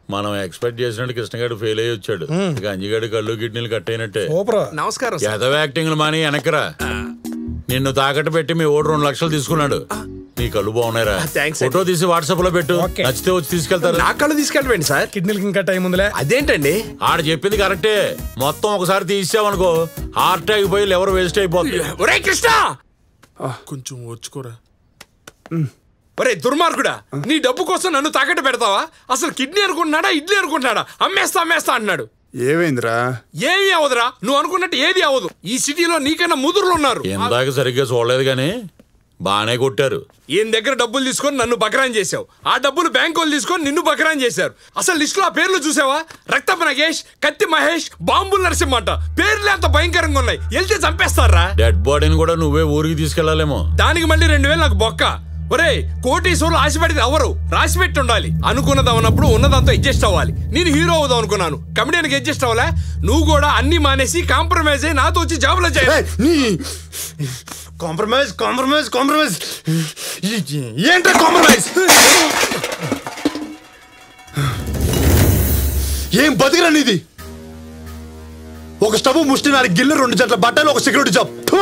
మనం ఎక్స్పెక్ట్ చేసినట్టు కృష్ణగాడు ఫెయిల్ అయ్యి వచ్చాడు ఇక అంజిగాడి కళ్ళు కిడ్నీలు కట్ అయినట్టే సూపర్ నమస్కారం సార్. ఎదవ యాక్టింగ్లు మాని వెనకరా నిన్ను తాకట్టు పెట్టి మీ ఓడు రెండు లక్షలు తీసుకున్నాడు నీ కళ్ళు బాగున్నాయిరా థాంక్స్ ఫోటో తీసి వాట్సాప్ లో పెట్టు ఓకే. నచ్చితే వచ్చి తీసుకెళ్తారు నా కళ్ళు తీసుకెళ్ళండి సార్ కిడ్నీలకి ఇంకా టైం ఉందిలే అదేంటండి ఆడ చెప్పింది కరెక్టే మొత్తం ఒకసారి తీసావనుకో హార్ట్ అయిపోయి ఎవరు వేస్ట్ అయిపోతుంది ఒరే కృష్ణ కొంచెం వచ్చుకోరా ఒరే దుర్మార్గుడా నీ డబ్బు కోసం నన్ను తాకట్టు పెడతావా అసలు కిడ్నీ అనుకుంటున్నాడా ఇడ్లీ అనుకుంటున్నాడా అమ్మేస్తా అమ్మేస్తా అన్నాడు ఏమైందిరా ఏమీ అవదురా నువ్వు అనుకున్నట్టు ఏది అవదు ఈ సిటీలో నీకన్నా ముదురులు ఉన్నారు ఇందాక సరిగ్గా చూడలేదు కానీ బాగానే కొట్టారు ఈయన దగ్గర డబ్బులు తీసుకొని నన్ను బకరాన్ చేశావు ఆ డబ్బులు బ్యాంకు వాళ్ళు తీసుకొని నిన్ను బకరాన్ చేశారు అసలు లిస్ట్ లో ఆ పేర్లు చూసావా రక్తపు నగేష్ కత్తి మహేష్ బాంబుల నరసింహ అంట పేర్లు ఎంత భయంకరంగా ఉన్నాయి వెళ్తే చంపేస్తారా డెడ్ బాడీని కూడా నువ్వే ఊరికి తీసుకెళ్లాలేమో దానికి మళ్ళీ రెండు వేలు నాకు బొక్క ఒరే కోటీశ్వరులు ఆశపడేది ఎవరు రాసి పెట్టి ఉండాలి అనుకున్నది అవునప్పుడు ఉన్నదంతా అడ్జస్ట్ అవ్వాలి నేను హీరో అవుదాం అనుకున్నాను కమెడియన్కి అడ్జస్ట్ అవ్వాలా నువ్వు కూడా అన్ని మానేసి కాంప్రమైజ్ అయ్యి నాతో వచ్చి జాబులో చేయాలి నీ కాంప్రమైజ్ కాంప్రమైజ్ కాంప్రమైజ్ ఏంట్రా కాంప్రమైజ్ ఏం బతికిరా నీది ఒక స్టవ్ ముష్టి నాలుగు గిన్నె రెండు జట్ల బట్టలు ఒక సెక్యూరిటీ జాబ్ థు!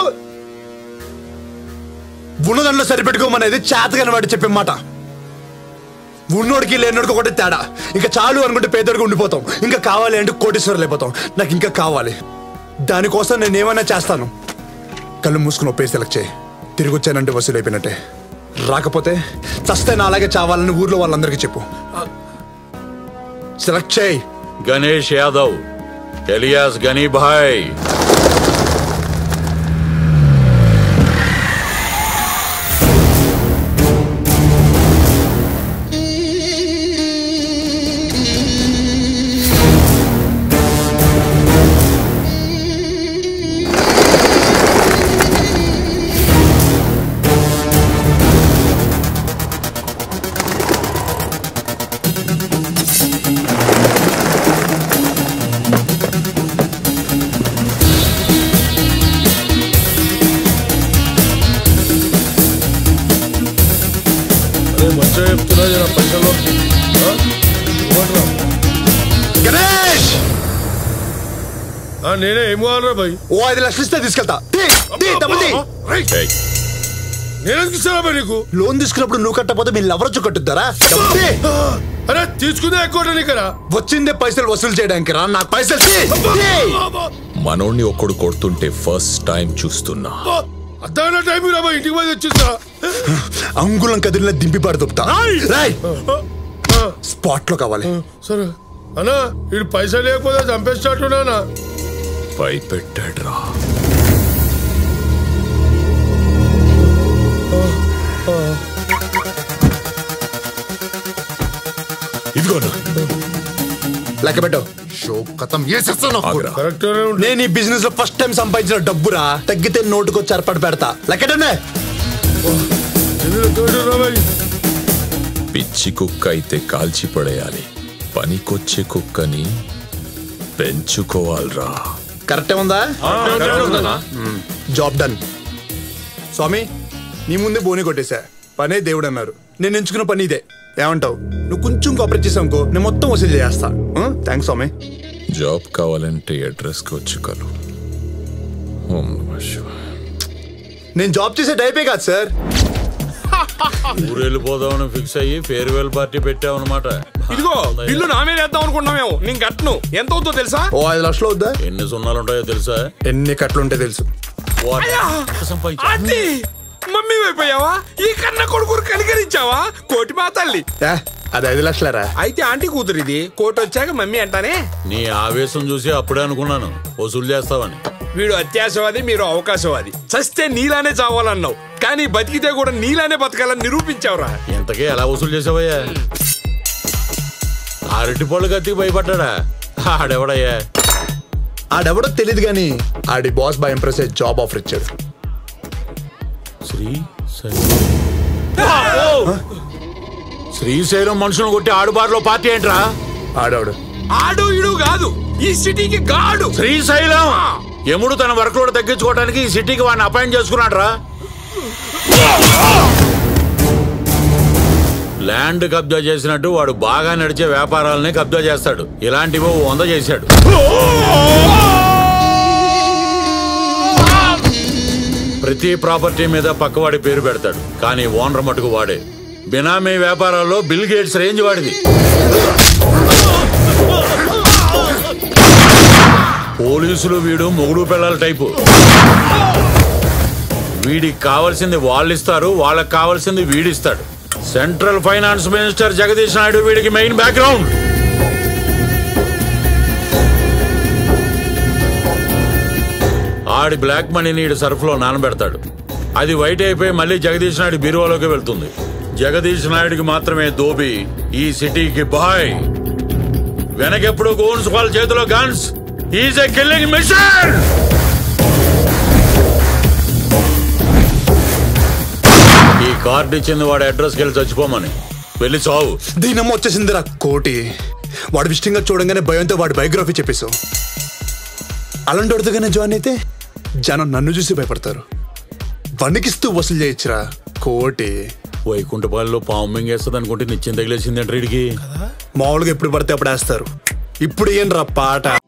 ఉన్నదాంట్లో సరిపెట్టుకోమనేది చేతగాని వాడు చెప్పే మాట ఉన్నోడికి లేనోడికి ఒకటి తేడా ఇంకా చాలు అనుకుంటే పేదోడికి ఉండిపోతాం ఇంకా కావాలి అంటే కోటేశ్వరులు అయిపోతాం నాకు ఇంకా కావాలి దానికోసం నేను ఏమైనా చేస్తాను కళ్ళు మూసుకుని ఒప్పేసి సెలెక్ట్ చేయి తిరిగి వచ్చానంటే వసూలు అయిపోయినట్టే రాకపోతే చస్తే నా అలాగే చావాలని ఊర్లో వాళ్ళందరికీ చెప్పు సెలెక్ట్ చేయి గణేష్ యాదవ్ ఎలియాస్ గనీభాయ్ అరే మంచిగా చెప్తున్నా జర పైసలు ఆ? ఇవ్వండిరా. గణేష్ ఆ, నేనే ఏం కావాలరా భయ్ ఓ ఐదు లక్షలు ఇస్తే తీసుకెళ్తా తీ, తీ, డబ్బులు తీ. ఏయ్, నేనేందుకు ఇస్తారా భయ్ నీకు లోన్ తీసుకున్నప్పుడు నువ్వు కట్టకపోతే మీరు ఎవరొచ్చు కట్టుద్దారా డబ్బులు తీ. అరే తీసుకుందే ఎక్కువ నీకరా వచ్చిందే పైసలు వసూలు చేయడానికి రా నాకు పైసలు తీ. తీ. మనోణ్ణి ఒక్కడు కొడుతుంటే ఫస్ట్ టైం చూస్తున్నా అర్థమైన టైం రా భయ్ ఇంటికి పోయి వచ్చిస్తా అంగుళం కదిలిన దింపి పాడు దొప్పుతా రాయ్ స్పాట్ లో కావాలి సరే అన్నా వీడు పైసలు లేకపోతే చంపేసినట్టున్నానా భయపెట్టాడ్రా ఇదిగోనా లెక్క పెట్టు షో కథం చేసేస్తాను ఆగ్రా. కరెక్ట్గానే ఉంటుంది నేను ఈ బిజినెస్ లో ఫస్ట్ టైం సంపాదించిన డబ్బురా తగ్గితే నోటుకు చెరపడి పెడతా లెక్కటనే ఎందుకు ఎక్కువ పెట్టారురా భయ్ పిచ్చి కుక్క అయితే కాల్చి పడేయాలి పనికొచ్చే కుక్కని పెంచుకోవాలిరా కరెక్టే ఉందా జాబ్ డన్ స్వామి నీ ముందే బోని కొట్టేశా పనే దేవుడు అన్నారు నేను ఎంచుకున్న పని ఇదే ఏమంటావు నువ్వు కొంచెం కోఆపరేట్ చేసావు అనుకో నేను మొత్తం వసూలు చేస్తా థ్యాంక్స్ స్వామి జాబ్ కావాలంటే అడ్రస్కి వచ్చి కలు ఓం నమః శివాయ. నేను జాబ్ చేసే టైపే కాదు సార్ ఊరు వెళ్ళిపోదామని ఫిక్స్ అయ్యి ఫేర్వెల్ పార్టీ పెట్టావన్నమాట ఇదిగో బిల్లు నా మీద వేద్దాం అనుకుంటున్నామేమో నేను కట్టను ఎంత అవుతుందో తెలుసా ఓ ఐదు లక్షలు వద్దా ఎన్ని సున్నాలు ఉంటాయో తెలుసా ఎన్ని కట్లుంటే తెలుసు వాట్ అయ్యా! ఎంత సంపాదించావు? ఆంటీ మమ్మీ అయిపోయావా ఈ కన్న కొడుకురు కనికరించావా కోటి మా తల్లి ఏ, అది ఐదు లక్షలరా అయితే ఆంటీ కూతురు ఇది కోటి వచ్చాక మమ్మీ అంటానే నీ ఆవేశం చూసి అప్పుడే అనుకున్నాను వసూలు చేస్తావని వీడు అత్యాశవాది మీరు అవకాశవాది చస్తే నీలానే చావాలన్నావు కానీ బతికితే కూడా నీలానే బతకాలని నిరూపించావురా ఇంతకీ ఎలా వసూలు చేసావయ్యా అరటి పళ్ళు కత్తికి భయపడ్డా ఆడెవడయ్యా ఆడెవడో తెలియదు కానీ ఆడి బాస్ బై ఇంప్రెస్ అయ్యి జాబ్ ఆఫర్ ఇచ్చాడు శ్రీ శ్రీశైలం మనుషులను కొట్టి ఆడుబారులో పార్టీ ఏంట్రా ఆడాడు ఆడు ఇడు కాదు ఈ సిటీకి గాడు శ్రీశైలం యముడు తన వర్క్ లోడ్ తగ్గించుకోవడానికి ఈ సిటీకి వాడిని అపాయింట్ చేసుకున్నాడు రా ల్యాండ్ కబ్జా చేసినట్టు వాడు బాగా నడిచే వ్యాపారాలనే కబ్జా చేస్తాడు ఇలాంటివి ఓ వంద చేశాడు ప్రతి ప్రాపర్టీ మీద పక్కవాడి పేరు పెడతాడు కానీ ఓనర్ మటుకు వాడే బినామీ వ్యాపారాల్లో బిల్ గేట్స్ రేంజ్ వాడిది పోలీసులు వీడు మొగుడు పిల్లల టైపు వీడికి కావాల్సింది వాళ్ళు ఇస్తారు వాళ్ళకి కావాల్సింది వీడిస్తాడు central finance minister Jagadish Naidu వీడికి మెయిన్ బ్యాక్గ్రౌండ్ ఆడి బ్లాక్ మనీని ఈడు సర్ఫ్లో నానబెడతాడు అది వైట్ అయిపోయి మళ్ళీ జగదీష్ నాయుడు బీరువాలోకి వెళ్తుంది జగదీష్ నాయుడికి మాత్రమే దోబి ఈ సిటీకి బాయ్ వెనకెప్పుడు గోన్స్ వాళ్ళ చేతిలో guns is a killing mission ఈ కార్డు ఇచ్చింది వాడి అడ్రస్కి వెళ్ళి చచ్చిపోమని వెళ్ళి చావు దీనమ్మ వచ్చేసిందిరా కోటి వాడు విష్టంగా చూడంగానే భయంతో వాడి బయోగ్రఫీ చెప్పేశావు అలాంటి వాడితోగానే జాయిన్ అయితే జనం నన్ను చూసి భయపడతారు వణికిస్తూ వసూలు చేయొచ్చురా కోటి వైకుంఠపాలలో పాము మింగేస్తుంది అనుకుంటే నిత్యం తగిలేసింది అంటే వీడికి మామూలుగా ఎప్పుడు పడితే అప్పుడు వేస్తారు ఇప్పుడు ఏం రా పాట